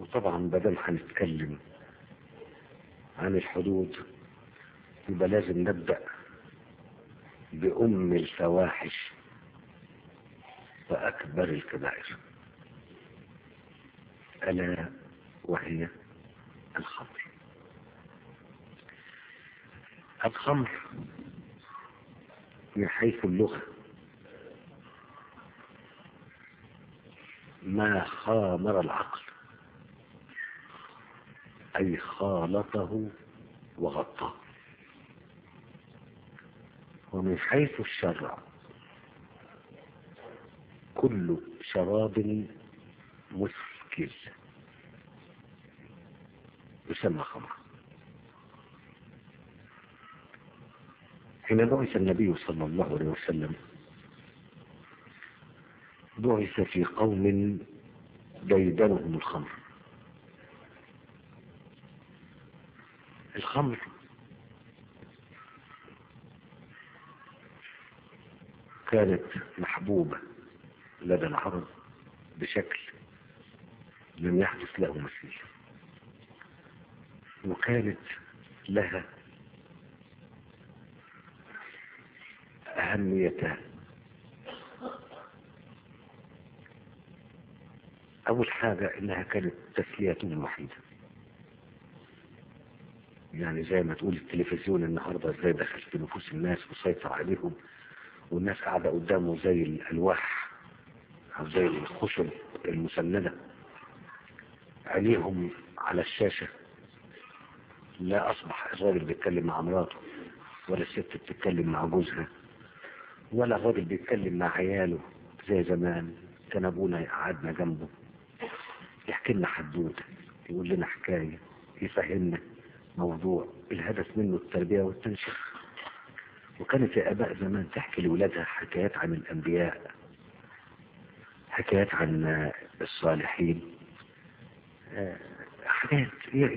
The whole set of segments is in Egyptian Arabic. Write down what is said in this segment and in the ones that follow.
وطبعا بدل هنتكلم عن الحدود يبقى لازم نبدأ بأم الفواحش وأكبر الكبائر ألا وهي الخمر الخمر من حيث اللغة ما خامر العقل أي خالطه وغطاه ومن حيث الشرع كل شراب مسكر يسمى خمر حين بعث النبي صلى الله عليه وسلم بعث في قوم ديدنهم الخمر الخمر كانت محبوبة لدى العرب بشكل لم يحدث له مثيل وكانت لها أهميتان أول حاجة إنها كانت تسليتهم الوحيدة يعني زي ما تقول التلفزيون النهاردة ازاي دخل في نفوس الناس وسيطر عليهم والناس قاعدة قدامه زي الألواح أو زي الخشب المسندة عينيهم على الشاشة لا أصبح الراجل بيتكلم مع مراته ولا الست بتتكلم مع جوزها ولا الراجل بيتكلم مع عياله زي زمان كان أبونا قعدنا جنبه يحكي لنا حدوته يقول لنا حكاية يفهمنا موضوع الهدف منه التربية والتنشئة وكانت الآباء زمان تحكي لأولادها حكايات عن الأنبياء حكايات عن الصالحين حاجات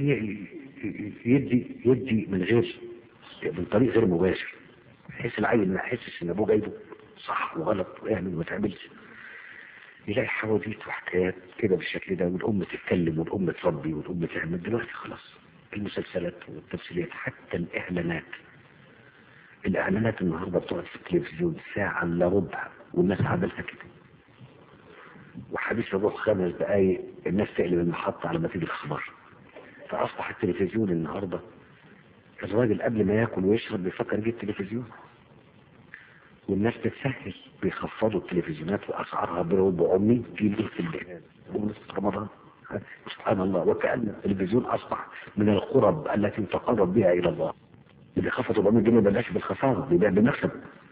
يدي يدي من غير من طريق غير مباشر بحيث العيل ما يحسش ان ابوه جايبه صح وغلط ويعمل وما تعملش يلاقي حواديت وحكايات كده بالشكل ده والام تتكلم والام تربي والام تعمل دلوقتي خلاص المسلسلات والتمثيليات حتى الاعلانات الاعلانات النهارده بتقعد في التلفزيون ساعه الا ربع والناس عملها كده وحديث الروح خمس دقايق الناس تقلب المحطه على ما تيجي الخبر فاصبح التلفزيون النهارده الراجل قبل ما ياكل ويشرب بيفكر يجيب تلفزيون والناس بتسهل بيخفضوا التلفزيونات واسعارها ب 400 جنيه في الجهاز ومناسبة رمضان سبحان الله وكأن التلفزيون أصبح من القرب التي تقرب بها إلى الله اللي خفض 400 جنيه بلاش بالخسارة بيبيع بالمكسب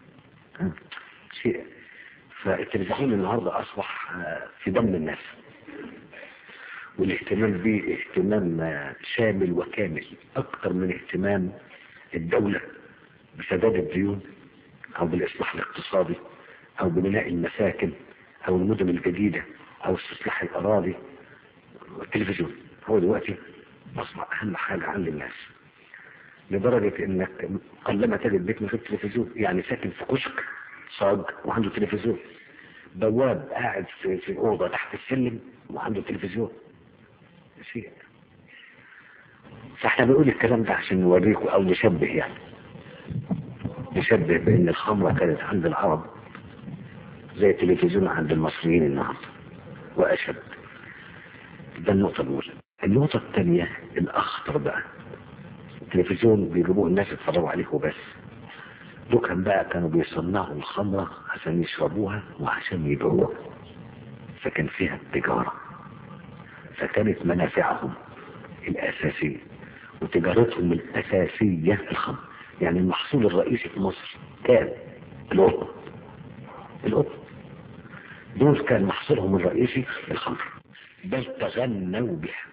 شيء فالتلفزيون النهاردة أصبح في ضمن الناس والاهتمام به اهتمام شامل وكامل أكثر من اهتمام الدولة بسداد الديون أو بالإصلاح الاقتصادي أو ببناء المساكن أو المدن الجديدة أو استصلاح الأراضي التلفزيون هو دلوقتي أصبح أهم حاجة عند الناس لدرجة إنك قلما تجد بيت من غير تلفزيون يعني ساكن في كشك صاج وعنده تلفزيون بواب قاعد في, في أوضة تحت السلم وعنده تلفزيون شيء فاحنا بنقول الكلام ده عشان نوريكم أو نشبه يعني نشبه بأن الخمرة كانت عند العرب زي التلفزيون عند المصريين النهارده وأشد ده النقطة الأولى النقطة الثانية الأخطر بقى التلفزيون بيجيبوه الناس يتفرجوا عليه وبس دول بقى كانوا بيصنعوا الخمرة عشان يشربوها وعشان يبيعوها فكان فيها التجارة فكانت منافعهم الأساسية وتجارتهم الأساسية الخمر يعني المحصول الرئيسي في مصر كان القطن القطن دول كان محصولهم الرئيسي الخمر بل تغنوا بها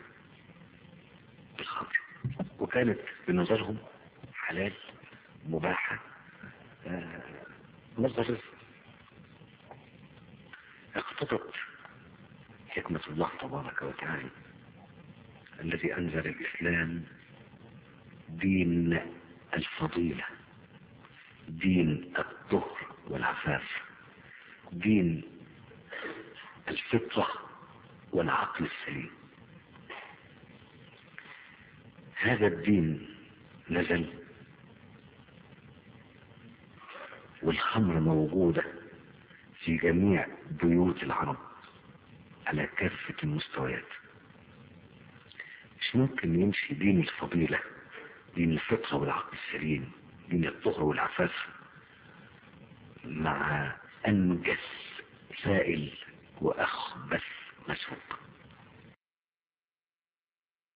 الخمر وكانت بنظرهم حلال مباحة آه مصدر رزق اقتضت حكمة الله تبارك وتعالى الذي أنزل الإسلام دين الفضيلة دين الطهر والعفاف دين الفطرة والعقل السليم هذا الدين نزل والخمر موجودة في جميع بيوت العرب على كافة المستويات مش ممكن يمشي دين الفضيلة دين الفطرة والعقل السليم دين الطهر والعفاف مع أنجس سائل وأخبث مسوق